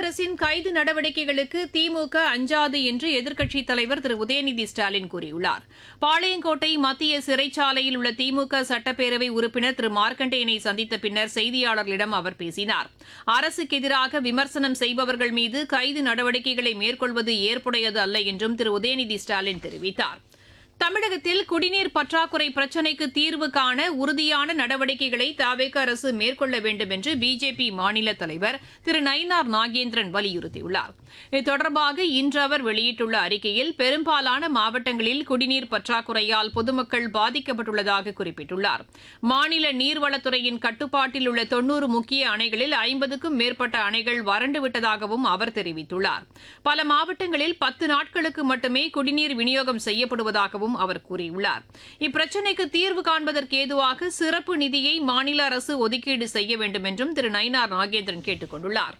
அரசின் கைது நடவடிக்கைகளுக்கு திமுக அஞ்சாது என்று எதிர்க்கட்சித் தலைவர் திரு உதயநிதி ஸ்டாலின் கூறியுள்ளார் பாளையங்கோட்டை மத்திய சிறைச்சாலையில் உள்ள திமுக சட்டப்பேரவை உறுப்பினர் திரு மார்க்கண்டேயனை சந்தித்த பின்னர் செய்தியாளர்களிடம் அவர் பேசினார் அரசுக்கு எதிராக விமர்சனம் செய்பவர்கள் மீது கைது நடவடிக்கைகளை மேற்கொள்வது ஏற்புடையது அல்ல என்றும் திரு உதயநிதி ஸ்டாலின் தெரிவித்தார் தமிழகத்தில் குடிநீர் பற்றாக்குறை பிரச்சினைக்கு தீர்வு காண உறுதியான நடவடிக்கைகளை தாவேக அரசு மேற்கொள்ள வேண்டும் என்று பிஜேபி மாநில தலைவர் திரு நயினார் நாகேந்திரன் வலியுறுத்தியுள்ளார் இது தொடர்பாக இன்று அவர் வெளியிட்டுள்ள அறிக்கையில் பெரும்பாலான மாவட்டங்களில் குடிநீர் பற்றாக்குறையால் பொதுமக்கள் பாதிக்கப்பட்டுள்ளதாக குறிப்பிட்டுள்ளார் மாநில நீர்வளத்துறையின் கட்டுப்பாட்டில் உள்ள தொன்னூறு முக்கிய அணைகளில் ஐம்பதுக்கும் மேற்பட்ட அணைகள் வறண்டு விட்டதாகவும் அவர் தெரிவித்துள்ளார் பல மாவட்டங்களில் பத்து நாட்களுக்கு மட்டுமே குடிநீர் விநியோகம் செய்யப்படுவதாகவும் அவர் கூறியுள்ளார் இப்பிரச்சினைக்கு தீர்வு காண்பதற்கு ஏதுவாக சிறப்பு நிதியை மாநில அரசு ஒதுக்கீடு செய்ய வேண்டும் என்றும் திரு நயினார் நாகேந்திரன் கேட்டுக் கொண்டுள்ளார்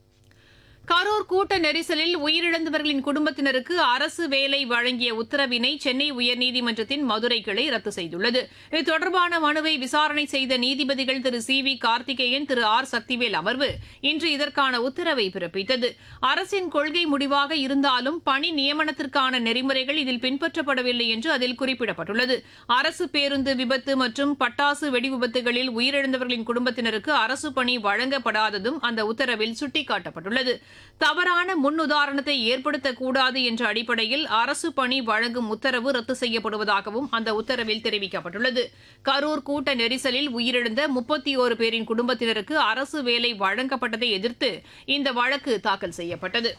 கரூர் கூட்ட நெரிசலில் உயிரிழந்தவர்களின் குடும்பத்தினருக்கு அரசு வேலை வழங்கிய உத்தரவினை சென்னை உயர்நீதிமன்றத்தின் மதுரை கிளை ரத்து செய்துள்ளது இது தொடர்பான மனுவை விசாரணை செய்த நீதிபதிகள் Thiru C V Karthikeyan Thiru R Sakthivel அமர்வு இன்று இதற்கான உத்தரவை பிறப்பித்தது அரசின் கொள்கை முடிவாக இருந்தாலும் பணி நியமனத்திற்கான நெறிமுறைகள் இதில் பின்பற்றப்படவில்லை என்று அதில் குறிப்பிடப்பட்டுள்ளது அரசு பேருந்து விபத்து மற்றும் பட்டாசு வெடிவிபத்துகளில் உயிரிழந்தவர்களின் குடும்பத்தினருக்கு அரசு பணி வழங்கப்படாததும் அந்த உத்தரவில் சுட்டிக்காட்டப்பட்டுள்ளது தவறான முன்னுதாரணத்தை ஏற்படுத்தக்கூடாது என்ற அடிப்படையில் அரசு பணி வழங்கும் உத்தரவு ரத்து செய்யப்படுவதாகவும் அந்த உத்தரவில் தெரிவிக்கப்பட்டுள்ளது கரூர் கூட்ட நெரிசலில் உயிரிழந்த முப்பத்தி ஓரு பேரின் குடும்பத்தினருக்கு அரசு வேலை வழங்கப்பட்டதை எதிர்த்து இந்த வழக்கு தாக்கல் செய்யப்பட்டது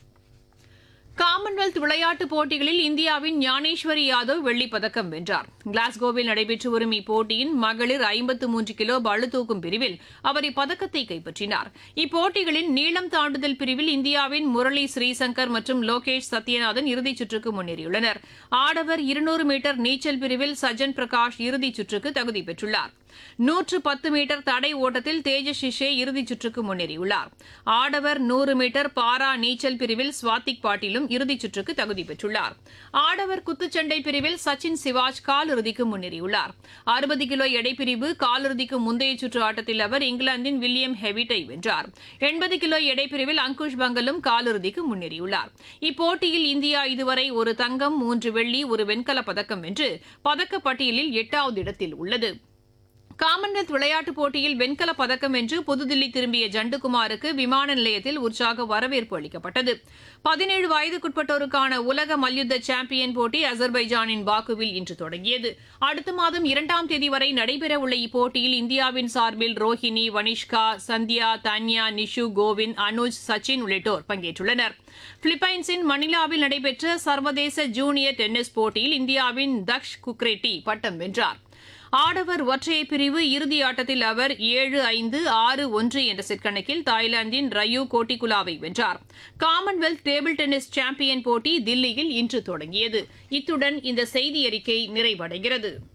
காமன்வெல்த் விளையாட்டுப் போட்டிகளில் இந்தியாவின் ஞானேஸ்வரி யாதவ் வெள்ளிப் பதக்கம் வென்றார் கிளாஸ்கோவில் நடைபெற்று வரும் இப்போட்டியின் மகளிர் ஐம்பத்து மூன்று கிலோ பளுதூக்கும் பிரிவில் அவர் இப்பதக்கத்தை கைப்பற்றினார் இப்போட்டிகளின் நீளம் தாண்டுதல் பிரிவில் இந்தியாவின் முரளி ஸ்ரீசங்கர் மற்றும் லோகேஷ் சத்யநாதன் இறுதிச் சுற்றுக்கு முன்னேறியுள்ளனர் ஆடவர் இருநூறு மீட்டர் நீச்சல் பிரிவில் சஜன் பிரகாஷ் இறுதிச் சுற்றுக்கு தகுதி பெற்றுள்ளார் நூற்று பத்து மீட்டர் தடை ஓட்டத்தில் தேஜஸ் ஷிஷே இறுதிச் சுற்றுக்கு முன்னேறியுள்ளார் ஆடவர் நூறு மீட்டர் பாரா நீச்சல் பிரிவில் ஸ்வாத்திக் பாட்டிலும் இறுதிச் சுற்றுக்கு தகுதி பெற்றுள்ளார் ஆடவர் குத்துச்சண்டை பிரிவில் சச்சின் சிவாஜ் காலிறுதிக்கு முன்னேறியுள்ளார் அறுபது கிலோ எடைப்பிரிவு காலிறுதிக்கு முந்தைய சுற்று ஆட்டத்தில் அவர் இங்கிலாந்தின் வில்லியம் ஹெவிட்டை வென்றார் எண்பது கிலோ எடைப்பிரிவில் அங்குஷ் பங்கலும் காலிறுதிக்கு முன்னேறியுள்ளார் இப்போட்டியில் இந்தியா இதுவரை ஒரு தங்கம் மூன்று வெள்ளி ஒரு வெண்கலப் பதக்கம் வென்று பதக்கப் பட்டியலில் எட்டாவது இடத்தில் உள்ளது காமன்வெல்த் விளையாட்டுப் போட்டியில் வெண்கலப் பதக்கம் வென்று புதுதில்லி திரும்பிய ஜண்டுகுமாருக்கு விமான நிலையத்தில் உற்சாக வரவேற்பு அளிக்கப்பட்டது பதினேழு வயதுக்குட்பட்டோருக்கான உலக மல்யுத்த சாம்பியன் போட்டி அசர்பைஜானின் பாக்குவில் இன்று தொடங்கியது அடுத்த மாதம் இரண்டாம் தேதி வரை நடைபெறவுள்ள இப்போட்டியில் இந்தியாவின் சார்பில் ரோஹினி வனிஷ்கா சந்தியா தான்யா நிஷு கோவிந்த் அனுஜ் சச்சின் உள்ளிட்டோர் பங்கேற்றுள்ளனர் பிலிப்பைன்ஸின் மணிலாவில் நடைபெற்ற சர்வதேச ஜூனியர் டென்னிஸ் போட்டியில் இந்தியாவின் தக்ஷ் குக்ரெட்டி பட்டம் வென்றார் ஆடவர் ஒற்றையர் பிரிவு இறுதி ஆட்டத்தில் அவர் ஏழு ஐந்து ஆறு ஒன்று என்ற செட் கணக்கில் தாய்லாந்தின் ரயு கோட்டிகுலாவை வென்றார் காமன்வெல்த் டேபிள் டென்னிஸ் சாம்பியன் போட்டி தில்லியில் இன்று தொடங்கியது இத்துடன் இந்த செய்தி அறிக்கை நிறைவடைகிறது